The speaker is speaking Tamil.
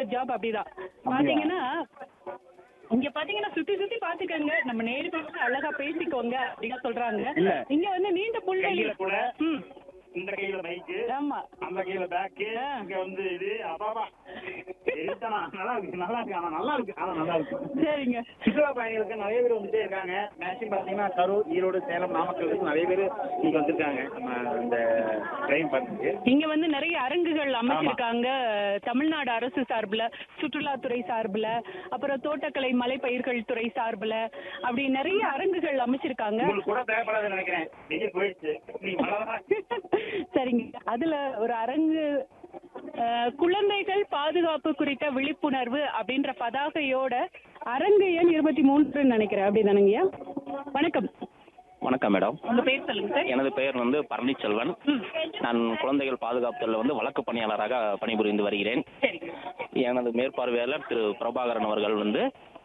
ஜாப் அப்படிதான் பாத்தீங்கன்னா இங்க பாத்தீங்கன்னா சுத்தி சுத்தி பாத்துக்கங்க நம்ம நேருக்கு வந்து அழகா பேசிக்கோங்க அப்படின்னு சொல்றாங்க இல்ல. இங்க வந்து நீண்ட புல்வெளி கையில கூட ம் இந்த கையில மைக்கு ஆமா அந்த கையில பேக்கு ஆ. இங்க வந்து இது அப்பாப்பா எரித்தனா நல்லா இருக்கு நல்லா இருக்கு ஆனா நல்லா இருக்கு ஆனா நல்லா இருக்கு சரிங்க சுற்றுலா பயணிகளுக்கு நிறைய பேர் வந்துட்டே இருக்காங்க மேக்ஸிமம் பாத்தீங்கன்னா கரூர் ஈரோடு சேலம் நாமக்கல் இருந்து நிறைய பேர் இங்க வந்திருக்காங்க நம்ம இந்த ட்ரெயின் பார்த்துட்டு இங்க வந்து நிறைய அரங்குகள் அமைச்சிருக்காங்க தமிழ்நாடு அரசு சார்புல சுற்றுலாத்துறை சார்புல அப்புறம் தோட்டக்கலை மலைப்பயிர்கள் துறை சார்புல அப்படி நிறைய அரங்குகள் அமைச்சிருக்காங்க உங்களுக்கு கூட தேவைப்படாதுன்னு நினைக்கிறேன் வெயில் போயிடுச்சு நீ மழை சரிங்க அதுல ஒரு அரங்கு அஹ், குழந்தைகள் பாதுகாப்பு குறித்த விழிப்புணர்வு அப்படின்ற பதாகையோட அரங்கு எண் இருபத்தி மூன்றுன்னு நினைக்கிறேன் அப்படிதானங்கய்யா வணக்கம் வணக்கம் மேடம் உங்க பேர் சொல்லுங்க சார் எனது பெயர் வந்து பழனிச்செல்வன் நான் குழந்தைகள் பாதுகாப்புல வந்து வழக்கு பணியாளராக பணிபுரிந்து வருகிறேன் சரிங்க எனது மேற்பார்வையாளர் திரு பிரபாகரன் அவர்கள் வந்து